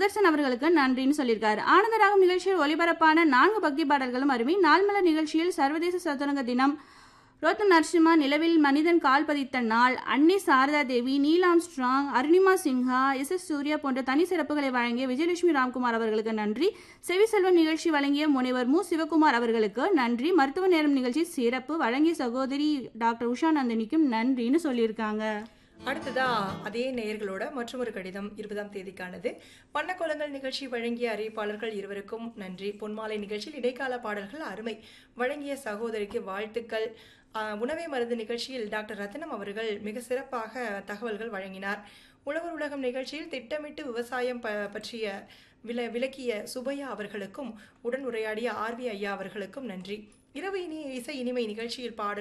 சுதர்சன் அவர்களுக்கு நன்றின்னு சொல்லியிருக்காரு ஆனந்தராகம் நிகழ்ச்சியில் ஒலிபரப்பான நான்கு பக்தி பாடல்களும் அருமை நாள்மலர் நிகழ்ச்சியில் சர்வதேச சதுரங்க தினம் ரோத்தம் நரசிம்மா நிலவில் மனிதன் கால் பதித்த நாள் அன்னை சாரதா தேவி நீலாம் strong Arunima Sinha S S Surya போன்ற தனி சிறப்புகளை வழங்கிய விஜயலட்சுமி ராம்குமார் அவர்களுக்கு நன்றி செவி செல்வன் நிகழ்ச்சி வழங்கிய முனைவர் மு சிவகுமார் அவர்களுக்கு நன்றி மருத்துவ நேரம் நிகழ்ச்சி சிறப்பு வழங்கிய சகோதரி டாக்டர் உஷா நந்தினிக்கும் நன்றின்னு சொல்லியிருக்காங்க அடுத்ததா அதே நேயர்களோட மற்றொரு கடிதம் இருபதாம் தேதிக்கானது வண்ணக்கோலங்கள் நிகழ்ச்சி வழங்கிய அறிவிப்பாளர்கள் இருவருக்கும் நன்றி பொன்மாலை நிகழ்ச்சியில் இடைக்கால பாடல்கள் அருமை வழங்கிய சகோதரிக்கு வாழ்த்துக்கள் ஆஹ், உணவே மருந்து நிகழ்ச்சியில் டாக்டர் ரத்னம் அவர்கள் மிக சிறப்பாக தகவல்கள் வழங்கினார் உழவர் உலகம் நிகழ்ச்சியில் திட்டமிட்டு விவசாயம் ப பற்றிய வில விளக்கிய சுபையா அவர்களுக்கும் உடன் உரையாடிய ஆர்வி ஐயா அவர்களுக்கும் நன்றி இரவு இனி இசை இனிமை நிகழ்ச்சியில் பாடல்